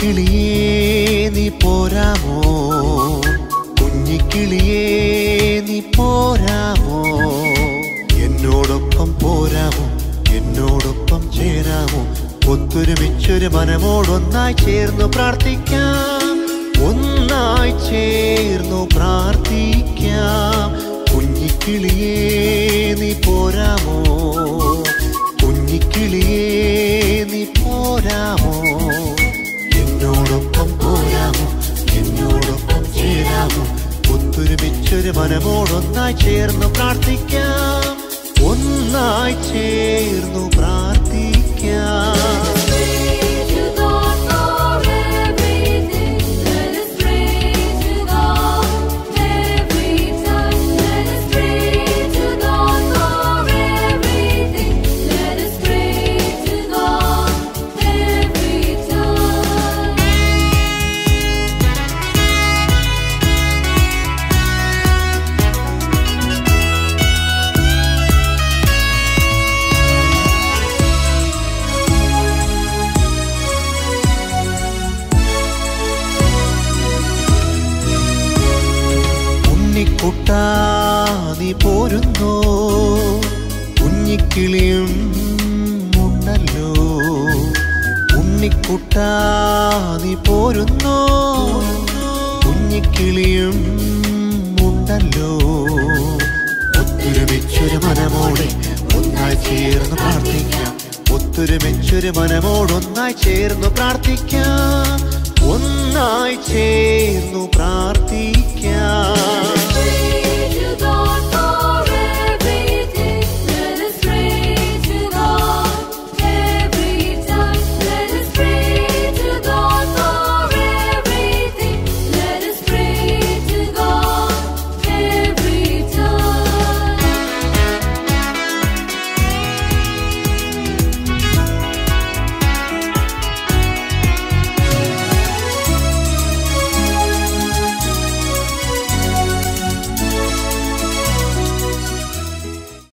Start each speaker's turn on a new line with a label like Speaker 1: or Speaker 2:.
Speaker 1: കുഞ്ഞിക്കിളിയേ നീ പോരാമോ കുഞ്ഞിക്കിളിയേ നീ പോരാമോ എന്നോടൊപ്പം പോരാമോ എന്നോടൊപ്പം ചേരാമോ ഒത്തൊരുമിച്ചൊരു മനമോടൊന്നായി ചേർന്നു പ്രാർത്ഥിക്കാം ഒന്നായി ചേർന്നു പ്രാർത്ഥിക്കാം കുഞ്ഞിക്കിളിയേ നീ പോരാമോ കുഞ്ഞിക്കിളിയേ നീ പോരാമോ എന്നോടൊപ്പം പോരാമോ എന്നോടൊപ്പം ചേരാമോ ഒത്തൊരുമിച്ചൊരു മനമോടൊന്നായി ചേർന്നു പ്രാർത്ഥിക്കാം ഒന്നായി ചേർന്നു പ്രാർത്ഥിക്കാം
Speaker 2: Praise to God for everything. Let us praise to God every time. Let us praise to God for everything. Let us praise to God every time.
Speaker 1: ഉണ്ണിക്കുട്ടാ നീ പോരുന്നോ കുഞ്ഞിക്കിളിയും ഉണ്ടല്ലോ ഉണ്ണിക്കുട്ടാ നീ പോരുന്നോ കുഞ്ഞിക്കിളിയും ഉണ്ടല്ലോ ഒത്തൊരുമിച്ചൊരു മനമോടെ ഒന്നായി ചേർന്ന് പ്രാർത്ഥിക്കാം ഒത്തൊരുമിച്ചൊരു മനമോടൊന്നായി ചേർന്ന് പ്രാർത്ഥിക്കാം ഒന്നായി ചേർന്നു പ്രാർത്ഥിക്കാം